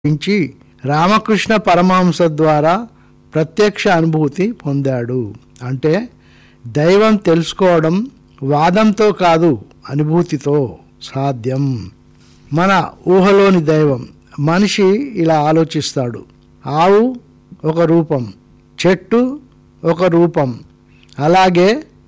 నుంచి రామకృష్ణ పరమహంస ద్వారా ప్రత్యక్ష అనుభూతి పొందాడు అంటే దైవం తెలుసుకోవడం వాదంతో కాదు అనుభూతితో సాధ్యం మన ఊహలోని దైవం మనిషి ఇలా ఆలోచిస్తాడు ఆవు ఒక రూపం చెట్టు ఒక రూపం అలాగే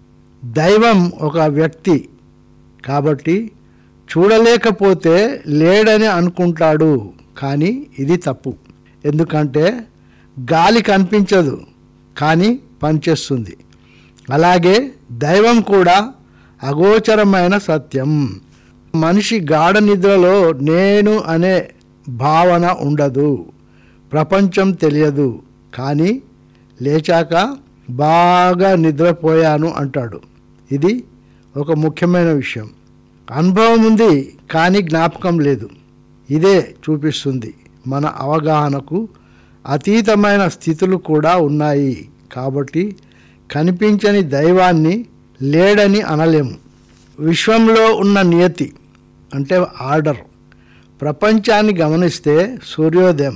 దైవం ఒక వ్యక్తి కాబట్టి చూడలేకపోతే లేడని అనుకుంటాడు కానీ ఇది తప్పు ఎందుకంటే గాలి కనిపించదు కానీ పనిచేస్తుంది అలాగే దైవం కూడా అగోచరమైన సత్యం మనిషి గాఢ నిద్రలో నేను అనే భావన ఉండదు ప్రపంచం తెలియదు కానీ లేచాక బాగా నిద్రపోయాను అంటాడు ఇది ఒక ముఖ్యమైన విషయం అనుభవం ఉంది కానీ జ్ఞాపకం లేదు ఇదే చూపిస్తుంది మన అవగాహనకు అతీతమైన స్థితులు కూడా ఉన్నాయి కాబట్టి కనిపించని దైవాన్ని లేడని అనలేము విశ్వంలో ఉన్న నియతి అంటే ఆర్డర్ ప్రపంచాన్ని గమనిస్తే సూర్యోదయం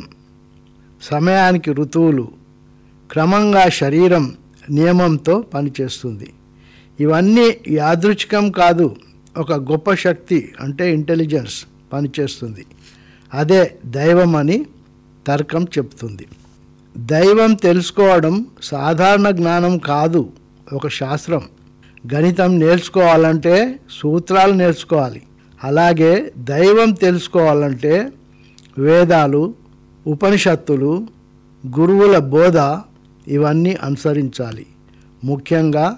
సమయానికి ఋతువులు క్రమంగా శరీరం నియమంతో పనిచేస్తుంది ఇవన్నీ యాదృచ్ఛికం కాదు ఒక గొప్ప శక్తి అంటే ఇంటెలిజెన్స్ పనిచేస్తుంది అదే దైవం అని తర్కం చెప్తుంది దైవం తెలుసుకోవడం సాధారణ జ్ఞానం కాదు ఒక శాస్త్రం గణితం నేర్చుకోవాలంటే సూత్రాలు నేర్చుకోవాలి అలాగే దైవం తెలుసుకోవాలంటే వేదాలు ఉపనిషత్తులు గురువుల బోధ ఇవన్నీ అనుసరించాలి ముఖ్యంగా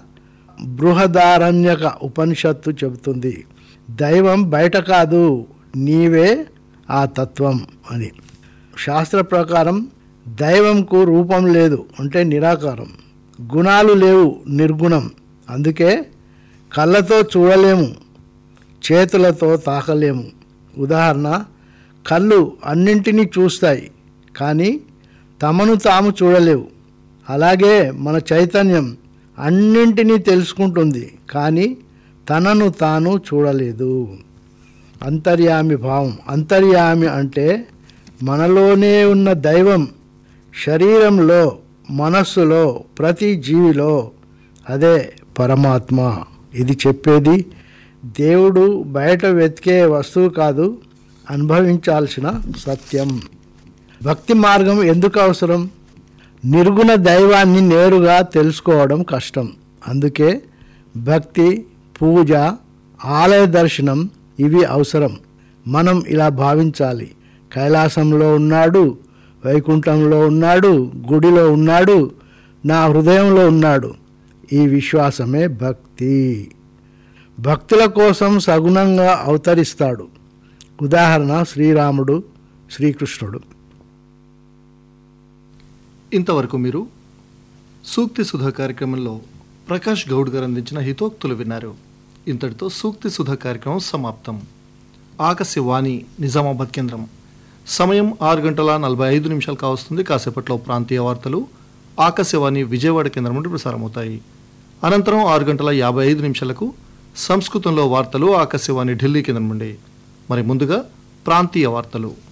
బృహదారణ్యక ఉపనిషత్తు చెబుతుంది దైవం బయట కాదు నీవే ఆ తత్వం అని శాస్త్ర ప్రకారం దైవంకు రూపం లేదు అంటే నిరాకారం గుణాలు లేవు నిర్గుణం అందుకే కళ్ళతో చూడలేము చేతులతో తాకలేము ఉదాహరణ కళ్ళు అన్నింటినీ చూస్తాయి కానీ తమను తాము చూడలేవు అలాగే మన చైతన్యం అన్నింటినీ తెలుసుకుంటుంది కానీ తనను తాను చూడలేదు అంతర్యామి భావం అంతర్యామి అంటే మనలోనే ఉన్న దైవం శరీరంలో మనస్సులో ప్రతి జీవిలో అదే పరమాత్మ ఇది చెప్పేది దేవుడు బయట వెతికే వస్తువు కాదు అనుభవించాల్సిన సత్యం భక్తి మార్గం ఎందుకు అవసరం నిర్గుణ దైవాన్ని నేరుగా తెలుసుకోవడం కష్టం అందుకే భక్తి పూజ ఆలయ దర్శనం ఇవి అవసరం మనం ఇలా భావించాలి కైలాసంలో ఉన్నాడు వైకుంఠంలో ఉన్నాడు గుడిలో ఉన్నాడు నా హృదయంలో ఉన్నాడు ఈ విశ్వాసమే భక్తి భక్తుల కోసం సగుణంగా అవతరిస్తాడు ఉదాహరణ శ్రీరాముడు శ్రీకృష్ణుడు ఇంతవరకు మీరు సూక్తి సుధా కార్యక్రమంలో ప్రకాష్ గౌడ్ గారు అందించిన హితోక్తులు విన్నారు ఇంతటితో సూక్తి సుధా కార్యక్రమం సమాప్తం ఆకాశవాణి నిజామాబాద్ కేంద్రం సమయం ఆరు గంటల నలభై ఐదు నిమిషాలు కావస్తుంది కాసేపట్లో ప్రాంతీయ వార్తలు ఆకాశవాణి విజయవాడ కేంద్రం నుండి ప్రసారమవుతాయి అనంతరం ఆరు గంటల యాభై ఐదు నిమిషాలకు సంస్కృతంలో వార్తలు ఆకాశవాణి ఢిల్లీ కేంద్రం నుండి మరి ముందుగా ప్రాంతీయ వార్తలు